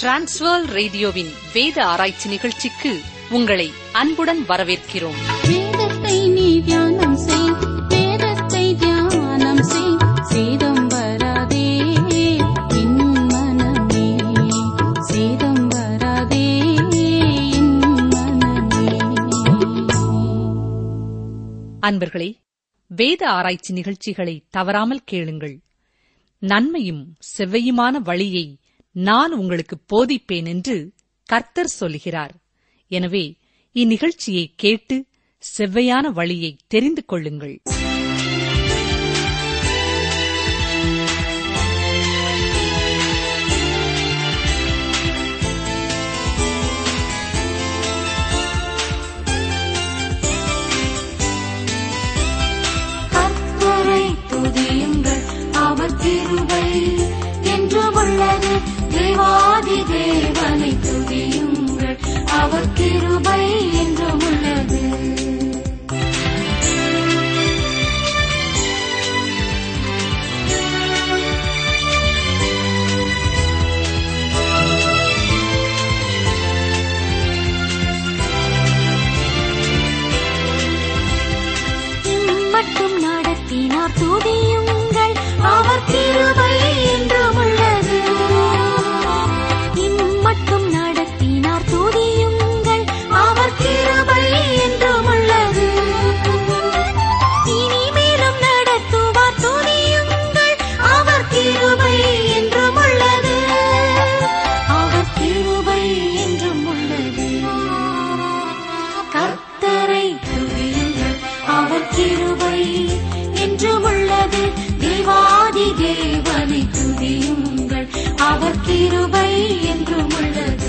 transfer ரேடியோவின் வேத ஆராய்ச்சி நிகழ்ச்சிக்கு உங்களை அன்புடன் வரவேற்கிறோம் வேதத்தை நீ தியானம் செய் வேதத்தை தியானம் செய் சேதம் வராதே என் மனமே சேதம் வராதே என் மனமே அன்பர்களே வேத ஆராய்ச்சி நிகழ்ச்சிகளை தவறாமல் கேளுங்கள் நன்மையும் செவ்வையுமான வழியை நான் உங்களுக்கு போதிப்பேன் என்று கர்த்தர் சொல்கிறார் எனவே இந்நிகழ்ச்சியை கேட்டு செவ்வையான வழியை தெரிந்து கொள்ளுங்கள் கர்த்தரை துதியுங்கள் அவர் கிருபை என்றும் உள்ளது தேவாதி தேவனை துதியுங்கள் அவர் கிருபை என்றும் உள்ளது மட்டும் நடத்தினார் துதியுங்கள் அவர் கிருபை என்றும் உள்ளது இம்மட்டும் நடத்தினார் துதியுங்கள் அவர் கிருபை என்றும் உள்ளது இனிமேலும் நடத்துவார் துதியுங்கள் அவர் கிருபை என்றும் உள்ளது அவர் கிருபை என்றும் உள்ளது கர்த்தரை துதியுங்கள் அவர் கிருபை என்றும் உள்ளது தேவாதி தேவனை துதியுங்கள் அவர் கிருபை என்றும் உள்ளது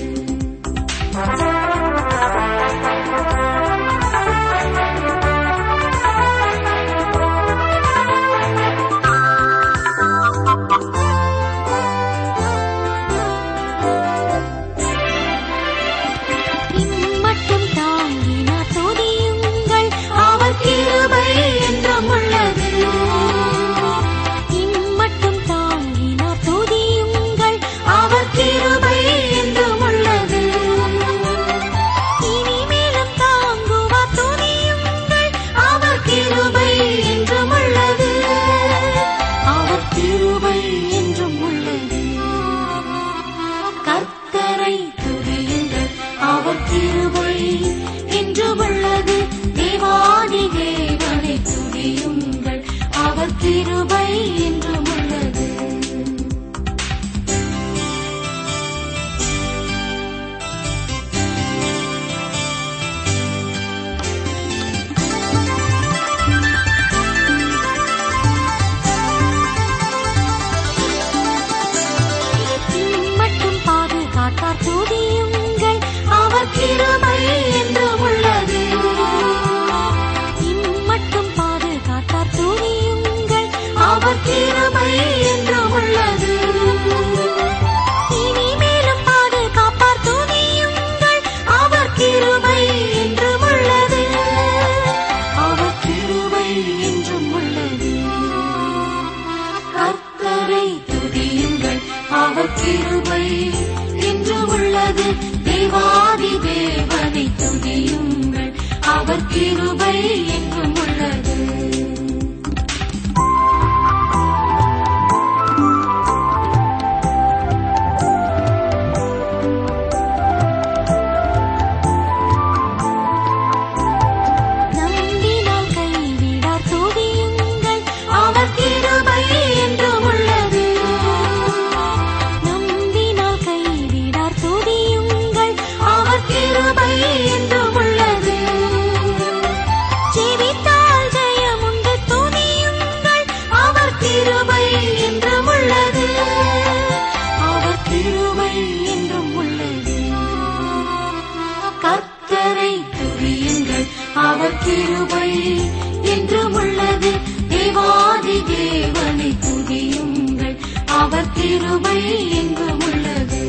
இம்மட்டும் தாங்கினார் துதியுங்கள் அவர் கிருபை என்றும் உள்ளது இம்மட்டும் தாங்கினார் துதியுங்கள் அவர் கிருபை என்றும் உள்ளது இனிமேலும் தாங்குவார் துதியுங்கள் அவர் கிருபை என்றும் உள்ளது அவர் கிருபை என்றும் உள்ளது கர்த்தரை துதியுங்கள் அவர் கிருபை என்றும் உள்ளது தேவாதி தேவனை துதியுங்கள் அவர் கிருபை என்றும் உள்ளது மட்டும் பாதுகாத்தார் துதியுங்கள் அவர் கிருபை என்றும் உள்ளது இம்மட்டும் பாதுகாத்தார் துதியுங்கள் அவர் கிருபை என்றும் உள்ளது இனிமேலும் பாதுகாப்பார் துதியுங்கள் அவர் கிருபை என்றும் உள்ளது அவர் கிருபை என்றும் உள்ளது கர்த்தரை துதியுங்கள் அவர் கிருபை என்றும் உள்ளது தேவாதி தேவனை துதியுங்கள் அவர் கிருபை என்றும் உள்ளது நம்பினால் கைவிடார் துதியுங்கள் அவர் கிருபை என்றும் உள்ளது நம்பினால் கைவிடார் துதியுங்கள் அவர் கிருபை என்றும் உள்ளது ஜெபித்தால் ஜெயமுண்டு துதியுங்கள் அவர் கிருபை என்றும் உள்ளது அவர் கிருபை என்றும் உள்ளது கர்த்தரை துதியுங்கள் அவர் கிருபை என்றும் உள்ளது தேவாதி தேவனை துதியுங்கள் அவர் கிருபை என்றும் உள்ளது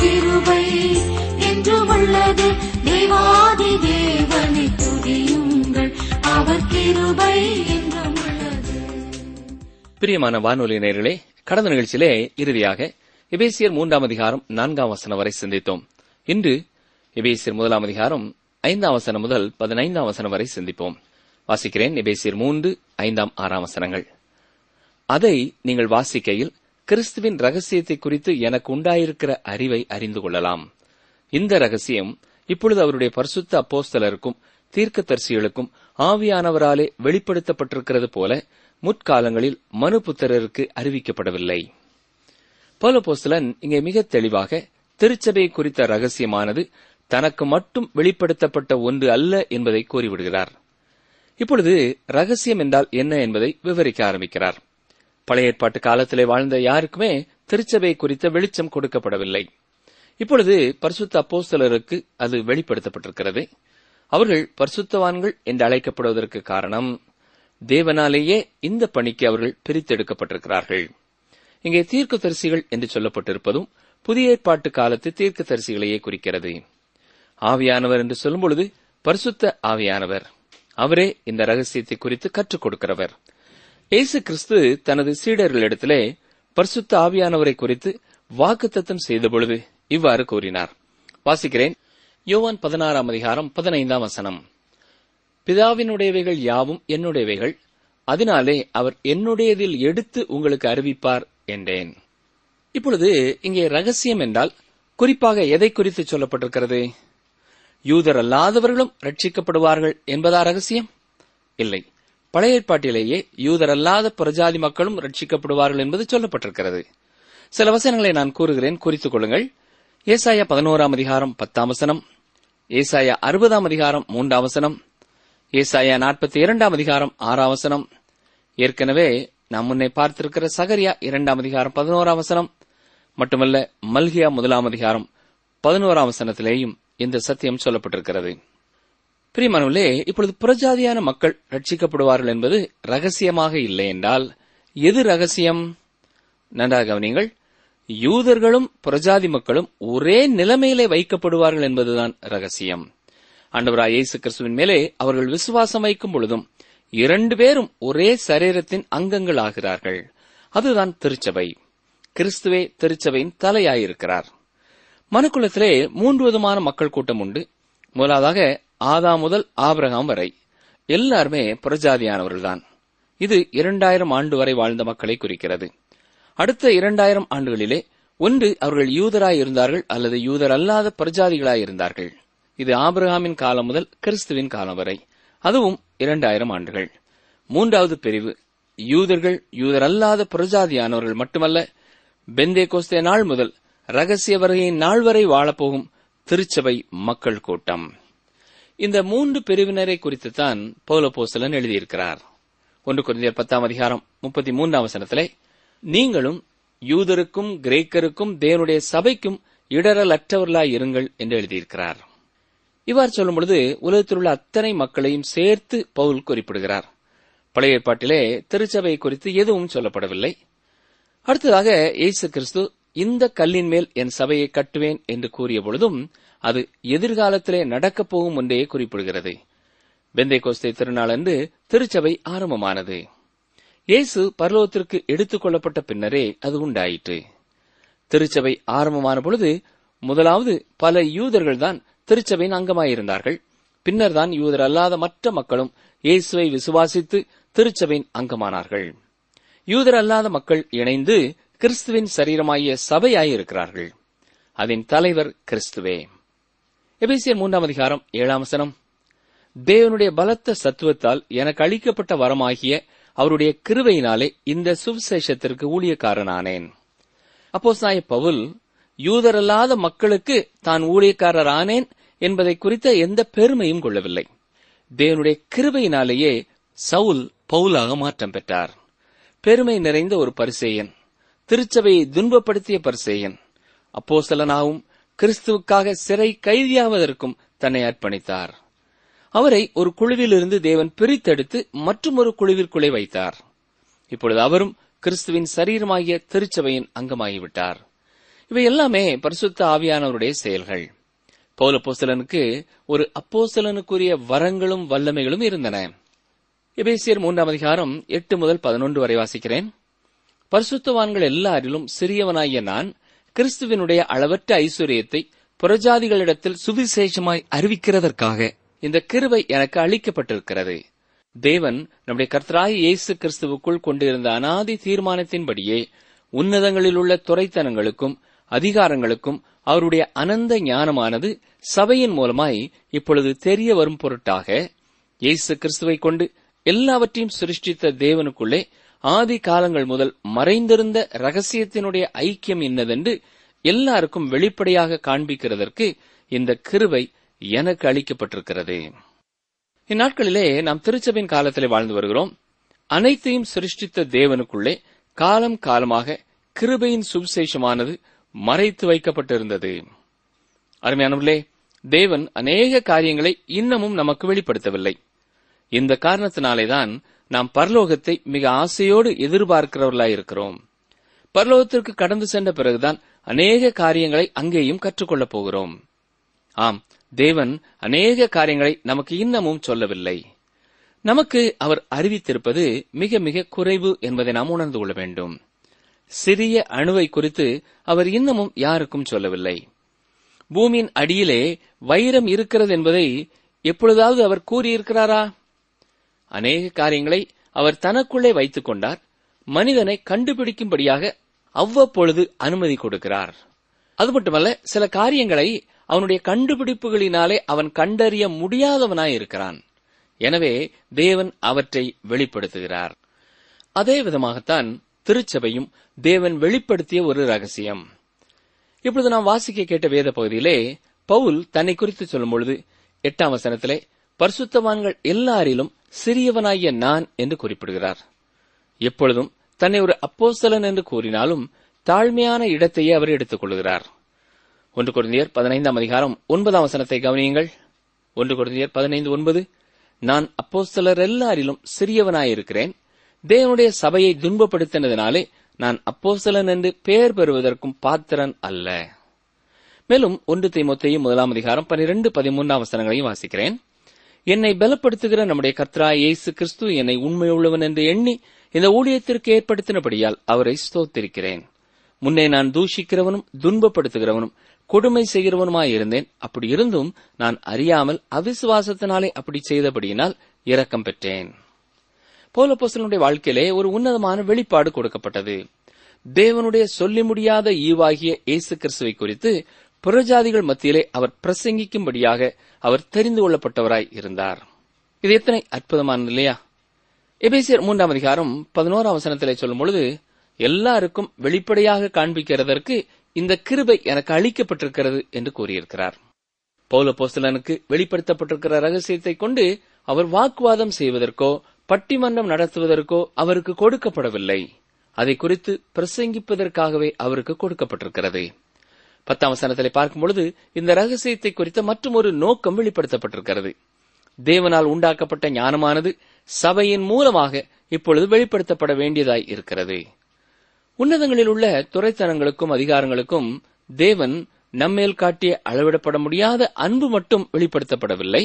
கிருபை என்றும் உள்ளது தேவாதி தேவனை துதியுங்கள் அவர் கிருபை என்றும் உள்ளது பிரியமான வானொலி நேயர்களே கடந்த நிகழ்ச்சியிலே இறுதியாக எபேசியர் மூன்றாம் அதிகாரம் நான்காம் வசனம் வரை சிந்தித்தோம் இன்று எபேசியர் முதலாம் அதிகாரம் ஐந்தாம் வசனம் முதல் பதினைந்தாம் வசனம் வரை சிந்திப்போம் வாசிக்கிறேன் எபேசியர் மூன்று ஐந்தாம் ஆறாம் வசனங்கள் அதை நீங்கள் வாசிக்கையில் கிறிஸ்துவின் ரகசியத்தை குறித்து எனக்கு உண்டாயிருக்கிற அறிவை அறிந்து கொள்ளலாம் இந்த ரகசியம் இப்பொழுது அவருடைய பரிசுத்த அப்போஸ்தலருக்கும் தீர்க்கதரிசிகளுக்கும் ஆவியானவராலே வெளிப்படுத்தப்பட்டிருக்கிறது போல முற்காலங்களில் மனுபுத்திரருக்கு அறிவிக்கப்படவில்லை பௌலபோஸ்தலன் இங்கே மிக தெளிவாக திருச்சபை குறித்த ரகசியமானது தனக்கு மட்டும் வெளிப்படுத்தப்பட்ட ஒன்று அல்ல என்பதை கூறிவிடுகிறார் இப்பொழுது ரகசியம் என்றால் என்ன என்பதை விவரிக்க ஆரம்பிக்கிறார் பழைய ஏற்பாட்டு காலத்திலே வாழ்ந்த யாருக்குமே திருச்சபை குறித்த வெளிச்சம் கொடுக்கப்படவில்லை இப்பொழுது பரிசுத்த அப்போஸ்தலருக்கு அது வெளிப்படுத்தப்பட்டிருக்கிறது அவர்கள் பரிசுத்தவான்கள் என்று அழைக்கப்படுவதற்கு காரணம் தேவனாலேயே இந்த பணிக்கு அவர்கள் பிரித்தெடுக்கப்பட்டிருக்கிறார்கள் இங்கே தீர்க்கதரிசிகள் என்று சொல்லப்பட்டிருப்பதும் புதிய ஏற்பாட்டு காலத்து தீர்க்கதரிசிகளையே குறிக்கிறது ஆவியானவர் என்று சொல்லும் பொழுது பரிசுத்த ஆவியானவர் அவரே இந்த ரகசியத்தை குறித்து கற்றுக் கொடுக்கிறவர் இயேசு கிறிஸ்து தனது சீடர்களிடத்திலே பரிசுத்த ஆவியானவரை குறித்து வாக்குத்தத்தம் செய்த பொழுது இவ்வாறு கூறினார் வாசிக்கிறேன் யோவான் பதினாறாம் அதிகாரம் பதினைந்தாம் வசனம் பிதாவினுடையவைகள் யாவும் என்னுடையவைகள் அதனாலே அவர் என்னுடையதில் எடுத்து உங்களுக்கு அறிவிப்பார் என்றேன் இப்பொழுது இங்கே ரகசியம் என்றால் குறிப்பாக எதை குறித்து சொல்லப்பட்டிருக்கிறது யூதர் அல்லாதவர்களும் ரட்சிக்கப்படுவார்கள் என்பதா ரகசியம் இல்லை பழைய ஏற்பாட்டிலேயே யூதர் அல்லாத பிரஜாதி மக்களும் ரட்சிக்கப்படுவார்கள் என்பது சொல்லப்பட்டிருக்கிறது சில வசனங்களை நான் கூறுகிறேன் குறித்துக் கொள்ளுங்கள் ஏசாயா பதினோராம் அதிகாரம் பத்தாம் வசனம் ஏசாயா அறுபதாம் அதிகாரம் மூன்றாம் வசனம் ஏசாயா நாற்பத்தி இரண்டாம் அதிகாரம் ஆறாம் வசனம் ஏற்கனவே நாம் முன்னே பார்த்திருக்கிற சகரியா இரண்டாம் அதிகாரம் பதினோராம் வசனம் மட்டுமல்ல மல்கியா முதலாம் அதிகாரம் பதினோராம் வசனத்திலேயும் இந்த சத்தியம் சொல்லப்பட்டிருக்கிறது பிரியமானவர்களே இப்பொழுது புறஜாதியான மக்கள் ரட்சிக்கப்படுவார்கள் என்பது ரகசியமாக இல்லை என்றால் எது ரகசியம் நன்றாக கவனிங்கள் யூதர்களும் புறஜாதி மக்களும் ஒரே நிலைமையிலே வைக்கப்படுவார்கள் என்பதுதான் ரகசியம் ஆண்டவராய் இயேசு கிறிஸ்துவின் மேலே அவர்கள் விசுவாசம் வைக்கும் பொழுதும் இரண்டு பேரும் ஒரே சரீரத்தின் அங்கங்கள் ஆகிறார்கள் அதுதான் திருச்சபை கிறிஸ்துவே திருச்சபையின் தலையாயிருக்கிறார் மனுக்குலத்திலே மூன்று விதமான மக்கள் கூட்டம் உண்டு முதலாவதாக ஆதா முதல் ஆபிரகாம் வரை எல்லாருமே புறஜாதியானவர்கள்தான் இது இரண்டாயிரம் ஆண்டு வரை வாழ்ந்த மக்களை குறிக்கிறது அடுத்த இரண்டாயிரம் ஆண்டுகளிலே ஒன்று அவர்கள் யூதராய் இருந்தார்கள் அல்லது யூதர் அல்லாத பிரஜாதிகளாய் இருந்தார்கள் இது ஆபிரகாமின் காலம் முதல் கிறிஸ்துவின் காலம் வரை அதுவும் இரண்டாயிரம் ஆண்டுகள் மூன்றாவது பிரிவு யூதர்கள் யூதர் அல்லாத பிரஜாதியானவர்கள் மட்டுமல்ல பெந்தே கோஸ்தே நாள் முதல் ரகசிய வருகையின் நாள் வரை வாழப்போகும் திருச்சபை மக்கள் கூட்டம் இந்த மூன்று பிரிவினரை குறித்துத்தான் பௌலபோஸ்தலன் எழுதியிருக்கிறார் ஒன்று குறைந்தர் பத்தாம் அதிகாரம் முப்பத்தி மூன்றாம் வசனத்திலே நீங்களும் யூதருக்கும் கிரேக்கருக்கும் தேவனுடைய சபைக்கும் இடரலற்றவர்களாய் இருங்கள் என்று எழுதியிருக்கிறார் இவ்வாறு சொல்லும் பொழுது உலகத்தில் உள்ள அத்தனை மக்களையும் சேர்த்து பவுல் குறிப்பிடுகிறார் பழைய ஏற்பாட்டிலே திருச்சபை குறித்து எதுவும் சொல்லப்படவில்லை அடுத்ததாக இயேசு கிறிஸ்து இந்த கல்லின் மேல் என் சபையை கட்டுவேன் என்று கூறிய பொழுதும் அது எதிர்காலத்திலே நடக்கப் போகும் ஒன்றே குறிப்பிடுகிறது பெந்தை கோஸ்தை திருநாள் அன்று திருச்சபை ஆரம்பமானது இயேசு பரலோகத்திற்கு எடுத்துக் கொள்ளப்பட்ட பின்னரே அது உண்டாயிற்று திருச்சபை ஆரம்பமான பொழுது முதலாவது பல யூதர்கள்தான் திருச்சபையின் அங்கமாயிருந்தார்கள் பின்னர் தான் யூதர் அல்லாத மற்ற மக்களும் இயேசுவை விசுவாசித்து திருச்சபையின் அங்கமானார்கள் யூதர் அல்லாத மக்கள் இணைந்து கிறிஸ்துவின் சரீரமாகிய சபையாயிருக்கிறார்கள் அதன் தலைவர் கிறிஸ்துவே எபேசியர் மூன்றாம் அதிகாரம் ஏழாம் வசனம் தேவனுடைய பலத்த சத்துவத்தால் எனக்கு அளிக்கப்பட்ட வரமாகிய அவருடைய கிருபையினாலே இந்த சுவிசேஷத்திற்கு ஊழியக்காரனானேன் அப்போஸ் நாய பவுல் யூதரல்லாத மக்களுக்கு தான் ஊழியக்காரர் ஆனேன் என்பதை குறித்த எந்த பெருமையும் கொள்ளவில்லை தேவனுடைய கிருபையினாலேயே சவுல் பவுலாக மாற்றம் பெற்றார் பெருமை நிறைந்த ஒரு பரிசேயன் திருச்சபையை துன்பப்படுத்திய பரிசேயன் அப்போஸ்தலனாகவும் கிறிஸ்துவுக்காக சிறை கைதியாவதற்கும் தன்னை அர்ப்பணித்தார் அவரை ஒரு குழுவிலிருந்து தேவன் பிரித்தெடுத்து மற்றும் ஒரு குழுவிற்குள்ளே வைத்தார் இப்பொழுது அவரும் கிறிஸ்துவின் சரீரமாகிய திருச்சபையின் அங்கமாகிவிட்டார் இவை எல்லாமே பரிசுத்த ஆவியானவருடைய செயல்கள் பௌல அப்போஸ்தலனுக்கு ஒரு அப்போஸ்தலனுக்குரிய வரங்களும் வல்லமைகளும் இருந்தன எபேசியர் மூன்றாம் அதிகாரம் எட்டு முதல் பதினொன்று வரை வாசிக்கிறேன் பரிசுத்தவான்கள் எல்லாரிலும் சிறியவனாகிய நான் கிறிஸ்துவினுடைய அளவற்ற ஐஸ்வர்யத்தை புறஜாதிகளிடத்தில் சுவிசேஷமாய் அறிவிக்கிறதற்காக இந்த கிருபை எனக்கு அளிக்கப்பட்டிருக்கிறது தேவன் நம்முடைய கர்த்தராய் இயேசு கிறிஸ்துவுக்குள் கொண்டிருந்த அனாதி தீர்மானத்தின்படியே உன்னதங்களில் உள்ள துறைத்தனங்களுக்கும் அதிகாரங்களுக்கும் அவருடைய அனந்த ஞானமானது சபையின் மூலமாய் இப்பொழுது தெரிய வரும் பொருட்டாக இயேசு கிறிஸ்துவை கொண்டு எல்லாவற்றையும் சிருஷ்டித்த தேவனுக்குள்ளே ஆதி காலங்கள் முதல் மறைந்திருந்த ரகசியத்தினுடைய ஐக்கியம் இன்னதென்று எல்லாருக்கும் வெளிப்படையாக காண்பிக்கிறதற்கு இந்த கிருபை எனக்கு அளிக்கப்பட்டிருக்கிறது இந்நாட்களிலே நாம் திருச்சபையின் காலத்திலே வாழ்ந்து வருகிறோம் அனைத்தையும் சிருஷ்டித்த தேவனுக்குள்ளே காலம் காலமாக கிருபையின் சுவிசேஷமானது மறைத்து வைக்கப்பட்டிருந்தது அருமையானவர்களே தேவன் அநேக காரியங்களை இன்னமும் நமக்கு வெளிப்படுத்தவில்லை இந்த காரணத்தினாலேதான் நாம் பரலோகத்தை மிக ஆசையோடு எதிர்பார்க்கிறவர்களாய் இருக்கிறோம் பரலோகத்திற்கு கடந்து சென்ற பிறகுதான் அநேக காரியங்களை அங்கேயும் கற்றுக்கொள்ளப் போகிறோம் ஆம் தேவன் அநேக காரியங்களை நமக்கு இன்னமும் சொல்லவில்லை நமக்கு அவர் அறிவித்திருப்பது மிக மிக குறைவு என்பதை நாம் உணர்ந்து கொள்ள வேண்டும் சிறிய அணுவை குறித்து அவர் இன்னமும் யாருக்கும் சொல்லவில்லை பூமியின் அடியிலே வைரம் இருக்கிறது என்பதை எப்பொழுதாவது அவர் கூறியிருக்கிறாரா அநேக காரியங்களை அவர் தனக்குள்ளே வைத்துக் கொண்டார் மனிதனை கண்டுபிடிக்கும்படியாக அவ்வப்பொழுது அனுமதி கொடுக்கிறார் அது மட்டுமல்ல சில காரியங்களை அவனுடைய கண்டுபிடிப்புகளினாலே அவன் கண்டறிய முடியாதவனாய் இருக்கிறான் எனவே தேவன் அவற்றை வெளிப்படுத்துகிறார் அதே விதமாகத்தான் திருச்சபையும் தேவன் வெளிப்படுத்திய ஒரு ரகசியம் இப்பொழுது நாம் வாசிக்க கேட்ட வேத பகுதியிலே பவுல் தன்னை குறித்து சொல்லும் பொழுது எட்டாம் வசனத்திலே பரிசுத்தவான்கள் எல்லாரிலும் சிறியவனாகிய நான் என்று குறிப்பிடுகிறார் எப்பொழுதும் தன்னை ஒரு அப்போஸ்தலன் என்று கூறினாலும் தாழ்மையான இடத்தையே அவர் எடுத்துக் கொள்கிறார் ஒன்று குருந்தியர் பதினைந்தாம் அதிகாரம் ஒன்பதாம் வசனத்தை கவனியுங்கள் ஒன்று குருந்தியர் பதினைந்து ஒன்பது நான் அப்போஸ்தலர் எல்லாரிலும் சிறியவனாயிருக்கிறேன் தேவனுடைய சபையை துன்பப்படுத்தினதினாலே நான் அப்போஸ்தலன் என்று பெயர் பெறுவதற்கும் பாத்திரன் அல்ல மேலும் ஒன்று தீமோத்தேயும் முதலாம் அதிகாரம் பனிரெண்டு பதிமூன்றாம் வசனங்களையும் வாசிக்கிறேன் என்னை பலப்படுத்துகிற நம்முடைய கர்த்தரா இயேசு கிறிஸ்து என்னை உண்மையுள்ளவன் என்று எண்ணி இந்த ஊழியத்திற்கு ஏற்படுத்தினபடியால் அவரை ஸ்தோத்திருக்கிறேன் முன்னே நான் தூஷிக்கிறவனும் துன்பப்படுத்துகிறவனும் கொடுமை செய்கிறவனுமாயிருந்தேன் அப்படி இருந்தும் நான் அறியாமல் அவிசுவாசத்தினாலே அப்படி செய்தபடியினால் இரக்கம் பெற்றேன் பௌலப்போஸ்தலனுடைய வாழ்க்கையிலே ஒரு உன்னதமான வெளிப்பாடு கொடுக்கப்பட்டது தேவனுடைய சொல்லி முடியாத ஈவாகிய இயேசு கிறிஸ்துவை குறித்து புறஜாதிகள் மத்தியிலே அவர் பிரசங்கிக்கும்படியாக அவர் தெரிந்து கொள்ளப்பட்டவராய் இருந்தார் இது எத்தனை அற்புதமானது இல்லையா எபேசியர் மூன்றாம் அதிகாரம் பதினோராம் வசனத்திலே சொல்லும் பொழுது எல்லாருக்கும் வெளிப்படையாக காண்பிக்கிறதற்கு இந்த கிருபை எனக்கு அளிக்கப்பட்டிருக்கிறது என்று கூறியிருக்கிறார் பௌல போஸ்தலனுக்கு வெளிப்படுத்தப்பட்டிருக்கிற ரகசியத்தை கொண்டு அவர் வாக்குவாதம் செய்வதற்கோ பட்டிமன்றம் நடத்துவதற்கோ அவருக்கு கொடுக்கப்படவில்லை அதை குறித்து பிரசங்கிப்பதற்காகவே அவருக்கு கொடுக்கப்பட்டிருக்கிறது பத்தாம் வசனத்திலே பார்க்கும் பொழுது இந்த ரகசியத்தை குறித்த மற்றும் ஒரு நோக்கம் வெளிப்படுத்தப்பட்டிருக்கிறது தேவனால் உண்டாக்கப்பட்ட ஞானமானது சபையின் மூலமாக இப்பொழுது வெளிப்படுத்தப்பட வேண்டியதாய் இருக்கிறது உன்னதங்களில் உள்ள துறைத்தனங்களுக்கும் அதிகாரங்களுக்கும் தேவன் நம்மேல் காட்டிய அளவிடப்பட முடியாத அன்பு மட்டும் வெளிப்படுத்தப்படவில்லை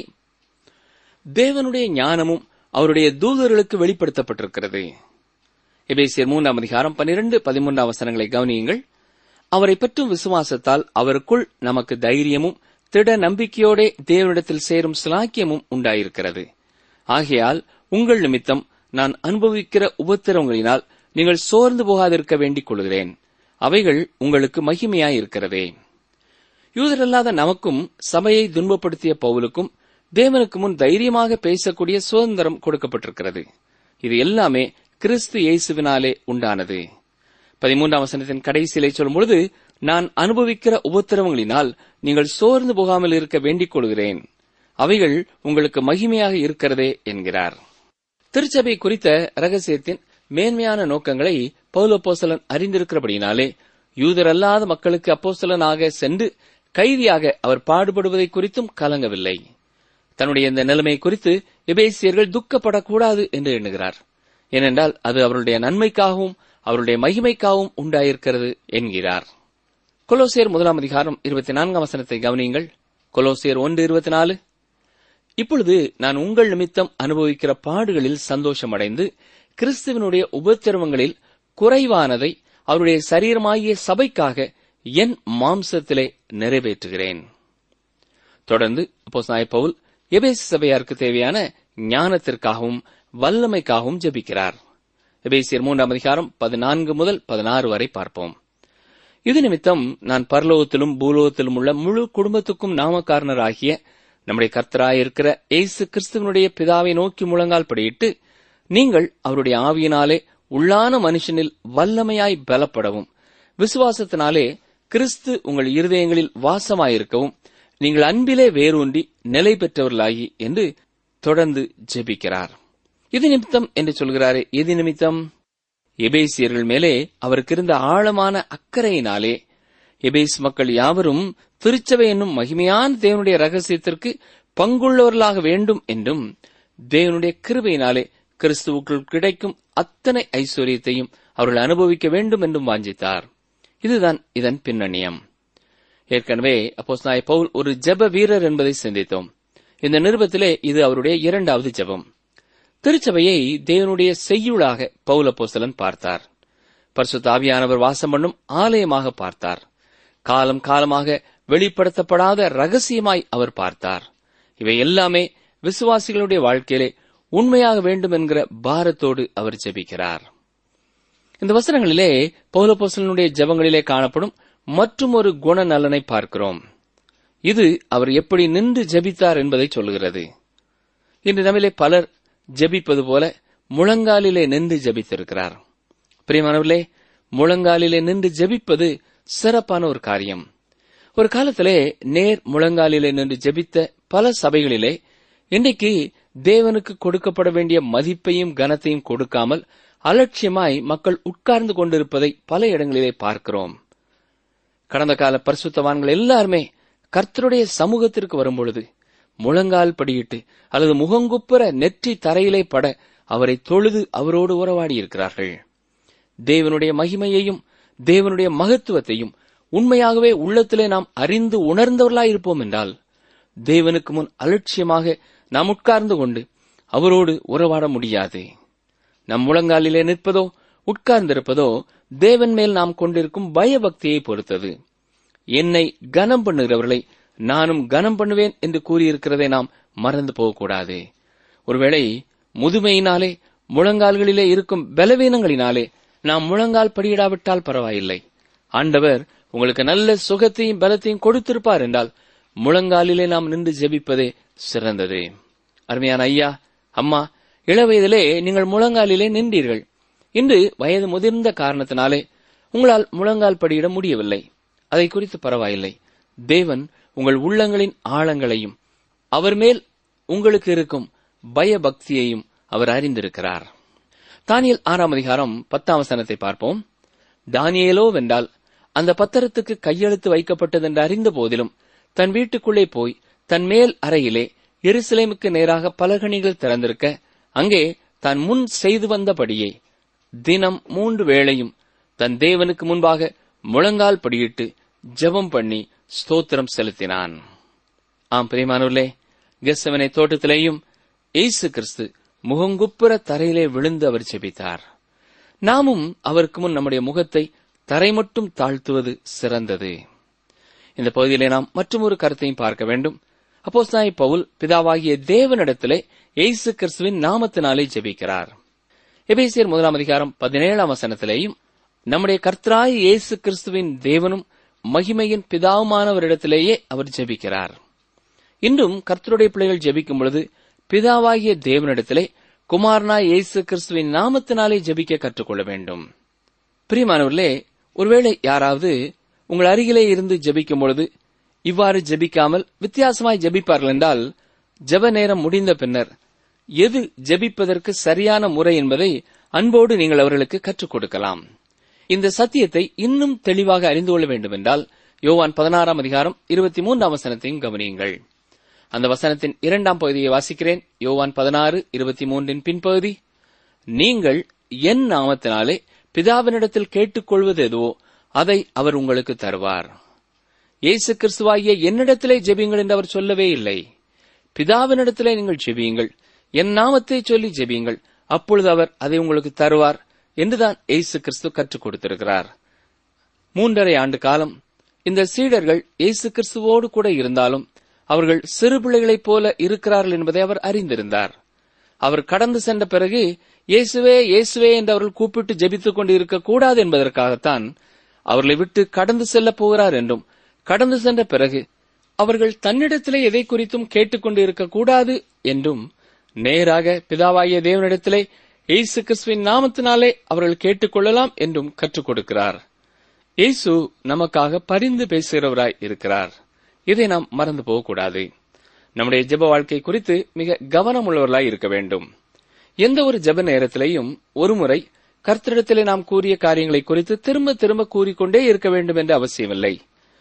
தேவனுடைய ஞானமும் அவருடைய தூதர்களுக்கு வெளிப்படுத்தப்பட்டிருக்கிறது எபேசியர் மூன்றாம் அதிகாரம் பன்னிரண்டு பதிமூன்றாம் அவசரங்களை கவனியுங்கள் அவரை பற்றும் விசுவாசத்தால் அவருக்குள் நமக்கு தைரியமும் திட நம்பிக்கையோட தேவனிடத்தில் சேரும் சிலாக்கியமும் உண்டாயிருக்கிறது ஆகையால் உங்கள் நிமித்தம் நான் அனுபவிக்கிற உபத்திரவங்களினால் நீங்கள் சோர்ந்து போகாதிருக்க வேண்டிக் கொள்கிறேன் அவைகள் உங்களுக்கு மகிமையாயிருக்கிறதே யூதரல்லாத நமக்கும் சபையை துன்பப்படுத்திய பவுலுக்கும் தேவனுக்கு முன் தைரியமாக பேசக்கூடிய சுதந்திரம் கொடுக்கப்பட்டிருக்கிறது இது எல்லாமே கிறிஸ்து இயேசுவினாலே உண்டானது பதிமூன்றாம் வசனத்தின் கடைசியிலே சொல்லும் பொழுது நான் அனுபவிக்கிற உபத்திரவங்களினால் நீங்கள் சோர்ந்து போகாமல் இருக்க வேண்டிக் கொள்கிறேன் அவைகள் உங்களுக்கு மகிமையாக இருக்கிறதே என்கிறார் திருச்சபை குறித்த ரகசியத்தின் மேன்மையான நோக்கங்களை பௌலப்போசலன் அறிந்திருக்கிறபடியினாலே யூதரல்லாத மக்களுக்கு அப்போஸ்தலனாக சென்று கைதியாக அவர் பாடுபடுவதை குறித்தும் கலங்கவில்லை தன்னுடைய இந்த நிலைமை குறித்து எபேசியர்கள் துக்கப்படக்கூடாது என்று எண்ணுகிறார் ஏனென்றால் அது அவருடைய நன்மைக்காகவும் அவருடைய மகிமைக்காகவும் உண்டாயிருக்கிறது என்கிறார் கொலோசியர் முதலாம் அதிகாரம் இருபத்தி நான்காம் வசனத்தை கவனியுங்கள் கொலோசியர் ஒன்று இருபத்தி நாலு இப்பொழுது நான் உங்கள் நிமித்தம் அனுபவிக்கிற பாடுகளில் சந்தோஷமடைந்து கிறிஸ்துவனுடைய உபத்திரவங்களில் குறைவானதை அவருடைய சரீரமாகிய சபைக்காக என் மாம்சத்திலே நிறைவேற்றுகிறேன் தொடர்ந்து அப்போஸ்தலனாகிய பவுல் எபேசு சபையாருக்கு தேவையான ஞானத்திற்காகவும் வல்லமைக்காகவும் ஜெபிக்கிறார் எபேசியர் மூன்றாம் அதிகாரம் பதினான்கு முதல் பதினாறு வரை பார்ப்போம் இது நிமித்தம் நான் பரலோகத்திலும் பூலோகத்திலும் உள்ள முழு குடும்பத்துக்கும் நாமக்காரனராகிய நம்முடைய கர்த்தராயிருக்கிற இயேசு கிறிஸ்துவனுடைய பிதாவை நோக்கி முழங்கால் படியிட்டு நீங்கள் அவருடைய ஆவியினாலே உள்ளான மனுஷனில் வல்லமையாய் பலப்படவும் விசுவாசத்தினாலே கிறிஸ்து உங்கள் இருதயங்களில் வாசமாயிருக்கவும் நீங்கள் அன்பிலே வேரூன்றி நிலை பெற்றவர்களாகி என்று தொடர்ந்து ஜெபிக்கிறார் இது நிமித்தம் என்று சொல்கிறாரே எது நிமித்தம் எபேசியர்கள் மேலே அவருக்கு இருந்த ஆழமான அக்கறையினாலே எபேஸ் மக்கள் யாவரும் திருச்சபை என்னும் மகிமையான தேவனுடைய ரகசியத்திற்கு பங்குள்ளவர்களாக வேண்டும் என்றும் தேவனுடைய கிருபையினாலே கிறிஸ்துவுக்குள் கிடைக்கும் அத்தனை ஐஸ்வர்யத்தையும் அவர்கள் அனுபவிக்க வேண்டும் என்றும் வாஞ்சித்தார் இதுதான் இதன் பின்னணியம் ஏற்கனவே அப்போஸ்தலனாகிய பவுல் ஒரு ஜெப வீரர் என்பதை சிந்தித்தோம் இந்த நிருபத்திலே இது அவருடைய இரண்டாவது ஜெபம் திருச்சபையை தேவனுடைய செய்யுளாக பவுல் அப்போஸ்தலன் பார்த்தார் பரிசுத்த ஆவியானவர் வாசம் பண்ணும் ஆலயமாக பார்த்தார் காலம் காலமாக வெளிப்படுத்தப்படாத ரகசியமாய் அவர் பார்த்தார் இவை எல்லாமே விசுவாசிகளுடைய வாழ்க்கையிலே உண்மையாக வேண்டும் என்கிற பாரத்தோடு அவர் ஜெபிக்கிறார் இந்த வசனங்களிலே பௌலப்போசலனுடைய ஜெபங்களிலே காணப்படும் மற்றும் ஒரு குணநலனை பார்க்கிறோம் இது அவர் எப்படி நின்று ஜெபித்தார் என்பதை சொல்கிறது இன்று நம்மிலே பலர் ஜெபிப்பது போல முழங்காலிலே நின்று ஜெபித்திருக்கிறார் பிரியமானவர்களே முழங்காலிலே நின்று ஜெபிப்பது சிறப்பான ஒரு காரியம் ஒரு காலத்திலே நேர் முழங்காலிலே நின்று ஜெபித்த பல சபைகளிலே இன்றைக்கு தேவனுக்கு கொடுக்கப்பட வேண்டிய மதிப்பையும் கனத்தையும் கொடுக்காமல் அலட்சியமாய் மக்கள் உட்கார்ந்து கொண்டிருப்பதை பல இடங்களிலே பார்க்கிறோம் கடந்த கால பரிசுத்தவான்கள் எல்லாருமே கர்த்தருடைய சமூகத்திற்கு வரும்பொழுது முழங்கால் படியிட்டு அல்லது முகங்குப்புற நெற்றி தரையிலே பட அவரை தொழுது அவரோடு உறவாடி இருக்கிறார்கள் தேவனுடைய மகிமையையும் தேவனுடைய மகத்துவத்தையும் உண்மையாகவே உள்ளத்திலே நாம் அறிந்து உணர்ந்தவர்களாயிருப்போம் என்றால் தேவனுக்கு முன் அலட்சியமாக நாம் உட்கார்ந்து கொண்டு அவரோடு உறவாட முடியாது நம் முழங்காலிலே நிற்பதோ உட்கார்ந்திருப்பதோ தேவன் மேல் நாம் கொண்டிருக்கும் பயபக்தியை பொறுத்தது என்னை கனம் பண்ணுகிறவர்களை நானும் கனம் பண்ணுவேன் என்று கூறியிருக்கிறதை நாம் மறந்து போகக்கூடாது ஒருவேளை முதுமையினாலே முழங்கால்களிலே இருக்கும் பலவீனங்களினாலே நாம் முழங்கால் படியிடாவிட்டால் பரவாயில்லை ஆண்டவர் உங்களுக்கு நல்ல சுகத்தையும் பலத்தையும் கொடுத்திருப்பார் என்றால் முழங்காலிலே நாம் நின்று ஜெபிப்பதே சிறந்தது அருமையான ஐயா அம்மா இளவயதிலே நீங்கள் முழங்காலிலே நின்றீர்கள் இன்று வயது முதிர்ந்த காரணத்தினாலே உங்களால் முழங்கால் படியிட முடியவில்லை அதை குறித்து பரவாயில்லை தேவன் உங்கள் உள்ளங்களின் ஆழங்களையும் அவர் மேல் உங்களுக்கு இருக்கும் பயபக்தியையும் அவர் அறிந்திருக்கிறார் தானியல் ஆறாம் அதிகாரம் பத்தாம் வசனத்தை பார்ப்போம் தானியேலோ வென்றால் அந்த பத்திரத்துக்கு கையெழுத்து வைக்கப்பட்டது என்று அறிந்த போதிலும் தன் வீட்டுக்குள்ளே போய் தன் மேல் அறையிலே எருசலேமுக்கு நேராக பலகணிகள் திறந்திருக்க அங்கே தான் முன் செய்து வந்தபடியே தினம் மூன்று வேளையும் தன் தேவனுக்கு முன்பாக முழங்கால் படியிட்டு ஜெபம் பண்ணி ஸ்தோத்திரம் செலுத்தினான் ஆம் பிரியமானவர்களே கெஸ்ஸவனை தோட்டத்திலேயும் இயேசு கிறிஸ்து முகங்குப்புற தரையிலே விழுந்து அவர் ஜெபித்தார் நாமும் அவருக்கு முன் நம்முடைய முகத்தை தரை மட்டும் தாழ்த்துவது சிறந்தது இந்த பகுதியிலே நாம் மற்றும் ஒரு கருத்தையும் பார்க்க வேண்டும் அப்போஸ்தாய் பவுல் பிதாவாகிய தேவனிடத்திலே இயேசு கிறிஸ்துவின் நாமத்தினாலே ஜெபிக்கிறார் எபேசியர் முதலாம் அதிகாரம் பதினேழாம் வசனத்திலேயும் நம்முடைய கர்த்தராய் இயேசு கிறிஸ்துவின் தேவனும் மகிமையின் பிதாவுமானவரிடத்திலேயே அவர் ஜெபிக்கிறார் இன்றும் கர்த்தருடைய பிள்ளைகள் ஜெபிக்கும் பொழுது பிதாவாகிய தேவனிடத்திலே குமாரனாய் இயேசு கிறிஸ்துவின் நாமத்தினாலே ஜெபிக்க கற்றுக்கொள்ள வேண்டும் பிரியமானவர்களே ஒருவேளை யாராவது உங்கள் அருகிலே இருந்து ஜெபிக்கும் பொழுது இவ்வாறு ஜெபிக்காமல் வித்தியாசமாய் ஜெபிப்பார்கள் என்றால் ஜெப நேரம் முடிந்த பின்னர் எது ஜெபிப்பதற்கு சரியான முறை என்பதை அன்போடு நீங்கள் அவர்களுக்கு கற்றுக் கொடுக்கலாம் இந்த சத்தியத்தை இன்னும் தெளிவாக அறிந்து கொள்ள வேண்டும் என்றால் யோவான் பதினாறாம் அதிகாரம் இருபத்தி மூன்றாம் வசனத்தையும் கவனியுங்கள் அந்த வசனத்தின் இரண்டாம் பகுதியை வாசிக்கிறேன் யோவான் பதினாறு இருபத்தி மூன்றின் பின்பகுதி நீங்கள் என் நாமத்தினாலே பிதாவினிடத்தில் கேட்டுக்கொள்வது எதுவோ அதை அவர் உங்களுக்கு தருவார் இயேசு கிறிஸ்துவாகிய என்னிடத்திலே ஜெபியுங்கள் என்று அவர் சொல்லவே இல்லை பிதாவினிடத்திலே நீங்கள் ஜெபியுங்கள் என் நாமத்தை சொல்லி ஜெபியுங்கள் அப்பொழுது அவர் அதை உங்களுக்கு தருவார் என்றுதான் இயேசு கிறிஸ்து கற்றுக் கொடுத்திருக்கிறார் மூன்றரை ஆண்டு காலம் இந்த சீடர்கள் இயேசு கிறிஸ்துவோடு கூட இருந்தாலும் அவர்கள் சிறு பிள்ளைகளைப் போல இருக்கிறார்கள் என்பதை அவர் அறிந்திருந்தார் அவர் கடந்து சென்ற பிறகு இயேசுவே இயேசுவே என்று அவர்கள் கூப்பிட்டு ஜெபித்துக் கொண்டு இருக்கக்கூடாது என்பதற்காகத்தான் அவர்களை விட்டு கடந்து செல்லப் போகிறார் என்றும் கடந்து சென்ற பிறகு அவர்கள் தன்னிடத்திலே எதை குறித்தும் கேட்டுக்கொண்டு இருக்கக்கூடாது என்றும் நேராக பிதாவாகிய தேவனிடத்திலே இயேசு கிறிஸ்துவின் நாமத்தினாலே அவர்கள் கேட்டுக்கொள்ளலாம் என்றும் கற்றுக் கொடுக்கிறார் இயேசு நமக்காக பரிந்து பேசுகிறவராய் இருக்கிறார் இதை நாம் மறந்து போகக்கூடாது நம்முடைய ஜெப வாழ்க்கை குறித்து மிக கவனம் உள்ளவர்களாய் இருக்க வேண்டும் எந்த ஒரு ஜெப நேரத்திலேயும் ஒருமுறை கர்த்தரிடத்திலே நாம் கூறிய காரியங்களை குறித்து திரும்ப திரும்ப கூறிக்கொண்டே இருக்க வேண்டும் என்ற அவசியமில்லை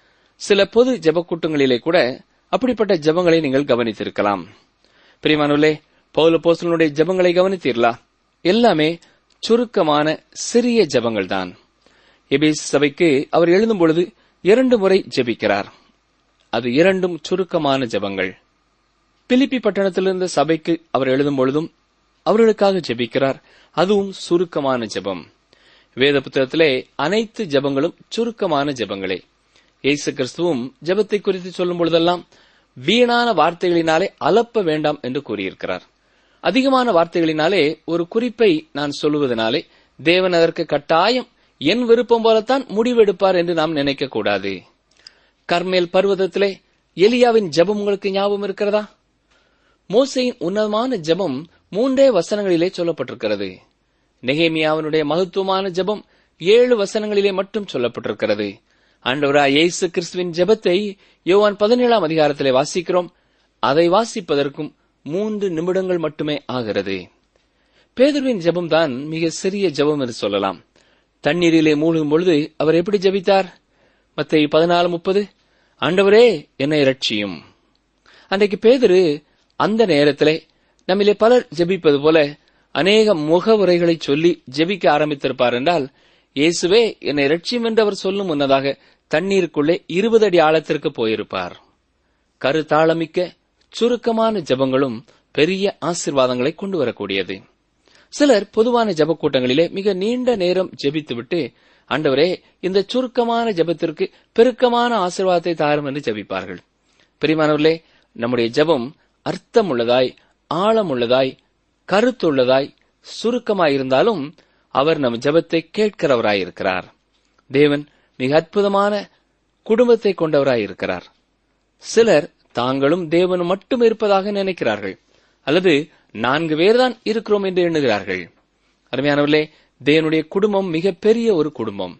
சில பொது ஜெப கூட்டங்களிலே கூட அப்படிப்பட்ட ஜெபங்களை நீங்கள் கவனித்திருக்கலாம் பிரியமானுள்ளே பௌல போஸ்தலனுடைய ஜெபங்களை கவனித்தீர்களா எல்லாமே சுருக்கமான சிறிய ஜெபங்கள் தான் எபேஸ் சபைக்கு அவர் எழுதும் பொழுது இரண்டு முறை ஜெபிக்கிறார் அது இரண்டும் சுருக்கமான ஜெபங்கள் பிலிப்பி பட்டணத்திலிருந்த சபைக்கு அவர் எழுதும் பொழுதும் அவர்களுக்காக ஜெபிக்கிறார் அதுவும் சுருக்கமான ஜெபம் வேத புத்தகத்திலே அனைத்து ஜெபங்களும் சுருக்கமான ஜெபங்களே இயேசு கிறிஸ்துவும் ஜெபத்தை குறித்து சொல்லும் பொழுதெல்லாம் வீணான வார்த்தைகளினாலே அலப்ப வேண்டாம் என்று கூறியிருக்கிறார் அதிகமான வார்த்தைகளினாலே ஒரு குறிப்பை நான் சொல்லுவதனாலே தேவன் அதற்கு கட்டாயம் என் விருப்பம் போலத்தான் முடிவெடுப்பார் என்று நாம் நினைக்க கூடாது கர்மேல் பர்வதத்திலே எலியாவின் ஜெபம் உங்களுக்கு ஞாபகம் இருக்கிறதா மோசையின் உன்னதமான ஜெபம் மூன்றே வசனங்களிலே சொல்லப்பட்டிருக்கிறது நெகேமியாவினுடைய மகத்துவமான ஜெபம் ஏழு வசனங்களிலே மட்டும் சொல்லப்பட்டிருக்கிறது ஆண்டவரா இயேசு கிறிஸ்துவின் ஜெபத்தை யோவான் பதினேழாம் அதிகாரத்திலே வாசிக்கிறோம் அதை வாசிப்பதற்கும் மூன்று நிமிடங்கள் மட்டுமே ஆகிறது பேதுருவின் ஜெபம் தான் மிக சிறிய ஜெபம் என்று சொல்லலாம் தண்ணீரிலே மூழ்கும் பொழுது அவர் எப்படி ஜெபித்தார் மத்தை பதினாலு முப்பது ஆண்டவரே என்னை ரட்சியும் அன்றைக்கு பேதுரு அந்த நேரத்திலே நம்மிலே பலர் ஜெபிப்பது போல அநேக முகவுரைகளை சொல்லி ஜெபிக்க ஆரம்பித்திருப்பார் என்றால் இயேசுவே என்னை ரட்சியும் என்று அவர் சொல்லும் முன்னதாக தண்ணீருக்குள்ளே இருபது அடி ஆழத்திற்கு போயிருப்பார் கருத்தாளமிக்க சுருக்கமான ஜெபங்களும் பெரிய ஆசிர்வாதங்களை கொண்டு வரக்கூடியது சிலர் பொதுவான ஜெப கூட்டங்களிலே மிக நீண்ட நேரம் ஜெபித்துவிட்டு ஆண்டவரே இந்த சுருக்கமான ஜெபத்திற்கு பெருக்கமான ஆசீர்வாதத்தை தாரும் என்று ஜெபிப்பார்கள் பிரிமானவர்களே நம்முடைய ஜெபம் அர்த்தமுள்ளதாய் ஆழமுள்ளதாய் கருத்துள்ளதாய் சுருக்கமாயிருந்தாலும் அவர் நம் ஜெபத்தை கேட்கிறவராயிருக்கிறார் தேவன் மிக அற்புதமான குடும்பத்தை கொண்டவராயிருக்கிறார் சிலர் தாங்களும் தேவனும் மட்டும் இருப்பதாக நினைக்கிறார்கள் அல்லது நான்கு பேர்தான் இருக்கிறோம் என்று எண்ணுகிறார்கள் அருமையானவர்களே தேவனுடைய குடும்பம் மிக பெரிய ஒரு குடும்பம்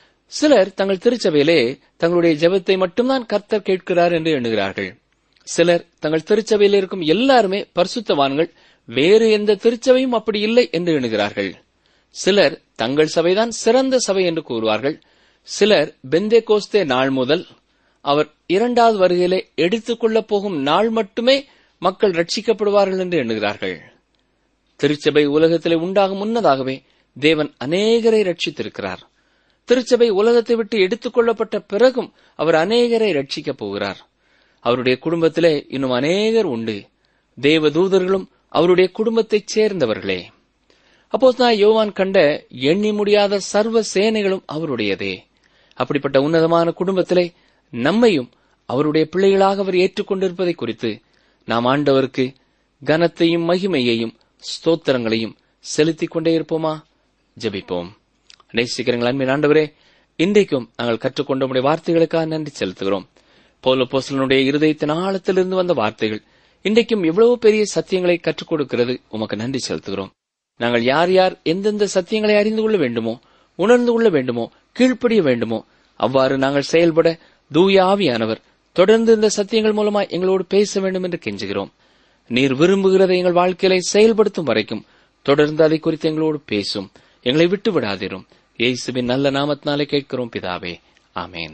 சிலர் தங்கள் திருச்சபையிலே தங்களுடைய ஜெபத்தை மட்டும்தான் கர்த்தர் கேட்கிறார் என்று எண்ணுகிறார்கள் சிலர் தங்கள் திருச்சபையில் இருக்கும் எல்லாருமே பரிசுத்தவான்கள் வேறு எந்த திருச்சபையும் அப்படி இல்லை என்று எண்ணுகிறார்கள் சிலர் தங்கள் சபைதான் சிறந்த சபை என்று கூறுவார்கள் சிலர் பெந்தே கோஸ்தே நாள் முதல் அவர் இரண்டாவது வருகையிலே எடுத்துக் கொள்ளப் போகும் நாள் மட்டுமே மக்கள் ரட்சிக்கப்படுவார்கள் என்று எண்ணுகிறார்கள் திருச்சபை உலகத்திலே உண்டாகும் முன்னதாகவே தேவன் அநேகரை ரட்சித்திருக்கிறார் திருச்சபை உலகத்தை விட்டு எடுத்துக் கொள்ளப்பட்ட பிறகும் அவர் அநேகரை ரட்சிக்கப் போகிறார் அவருடைய குடும்பத்திலே இன்னும் அநேகர் உண்டு தேவ தூதர்களும் அவருடைய குடும்பத்தைச் சேர்ந்தவர்களே அப்போது நான் யோவான் கண்ட எண்ணி முடியாத சர்வ சேனைகளும் அவருடையதே அப்படிப்பட்ட உன்னதமான குடும்பத்திலே நம்மையும் அவருடைய பிள்ளைகளாக அவர் ஏற்றுக்கொண்டிருப்பதை குறித்து நாம் ஆண்டவருக்கு கனத்தையும் மகிமையையும் ஸ்தோத்திரங்களையும் செலுத்திக் கொண்டே இருப்போமா ஜெபிப்போம் நேசிக்கிறீங்கள் அன்பின் ஆண்டவரே இன்றைக்கும் நாங்கள் கற்றுக்கொண்ட உடைய வார்த்தைகளுக்காக நன்றி செலுத்துகிறோம் பௌல போசலனுடைய இருதயத்தின் ஆழத்திலிருந்து வந்த வார்த்தைகள் இன்றைக்கும் எவ்வளவு பெரிய சத்தியங்களை கற்றுக் கொடுக்கிறது உமக்கு நன்றி செலுத்துகிறோம் நாங்கள் யார் யார் எந்தெந்த சத்தியங்களை அறிந்து கொள்ள வேண்டுமோ உணர்ந்து கொள்ள வேண்டுமோ கீழ்ப்படிய வேண்டுமோ அவ்வாறு நாங்கள் செயல்பட தூய ஆவியானவர் தொடர்ந்து இந்த சத்தியங்கள் மூலமா எங்களோடு பேச வேண்டும் என்று கெஞ்சுகிறோம் நீர் விரும்புகிறதை எங்கள் வாழ்க்கையில செயல்படுத்தும் வரைக்கும் தொடர்ந்து அதை குறித்து எங்களோடு பேசும் எங்களை விட்டு விடாதிரும் இயேசுவின் நல்ல நாமத்தினாலே கேட்கிறோம் பிதாவே ஆமேன்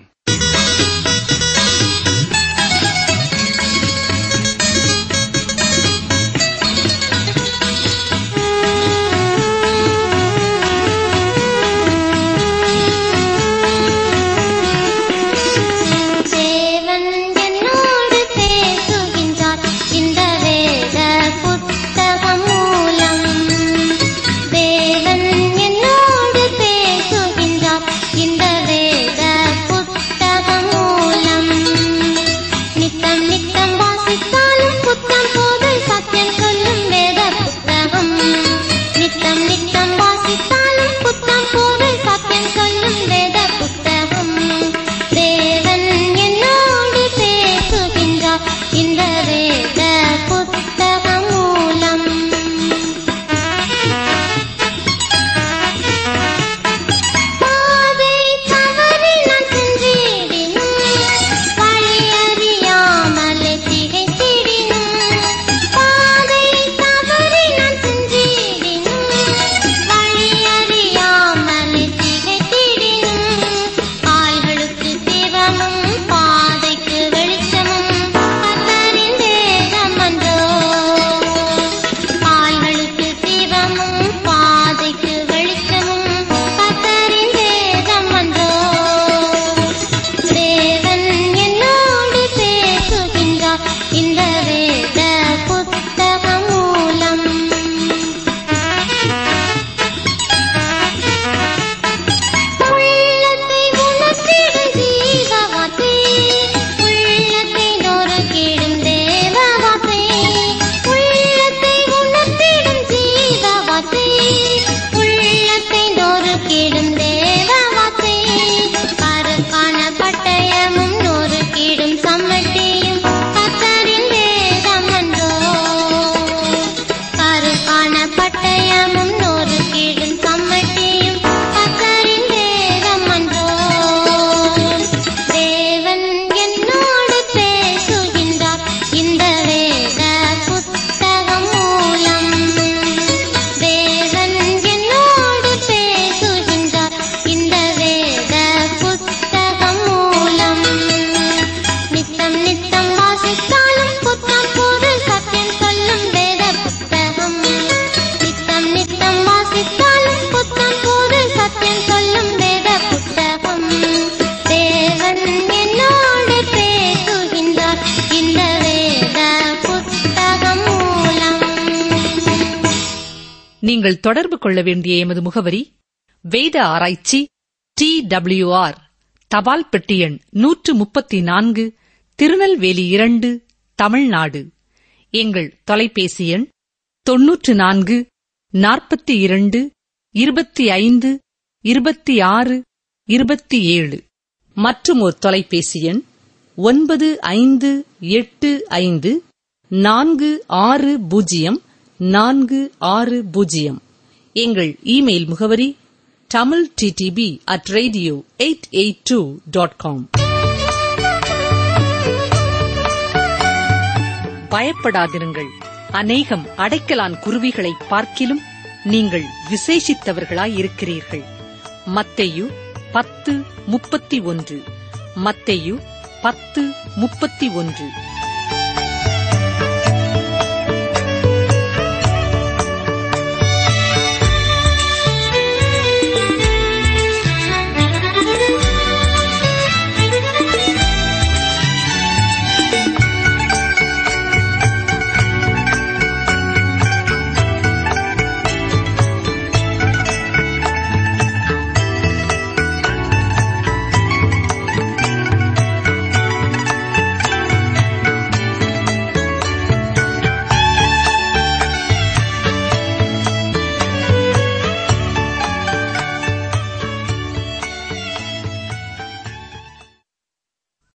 நீங்கள் தொடர்பு கொள்ள வேண்டிய எமது முகவரி வேத ஆராய்ச்சி டி ஆர் தபால் பெட்டி எண் நூற்று முப்பத்தி நான்கு திருநெல்வேலி இரண்டு தமிழ்நாடு எங்கள் தொலைபேசி எண் தொன்னூற்று நான்கு நாற்பத்தி இரண்டு இருபத்தி ஐந்து இருபத்தி ஆறு இருபத்தி ஏழு மற்றும் ஒரு தொலைபேசி எண் ஒன்பது ஐந்து எட்டு ஐந்து நான்கு ஆறு பூஜ்ஜியம் நான்கு ஆறு பூஜ்ஜியம் எங்கள் இமெயில் முகவரி Tamil DTP at radio eight eight two dot com பயப்படாதிருங்கள் அநேகம் அடைக்கலான் குருவிகளை பார்க்கிலும் நீங்கள் விசேஷித்தவர்களாயிருக்கிறீர்கள் மத்தேயு பத்து முப்பத்தி ஒன்று மத்தேயு பத்து முப்பத்தி ஒன்று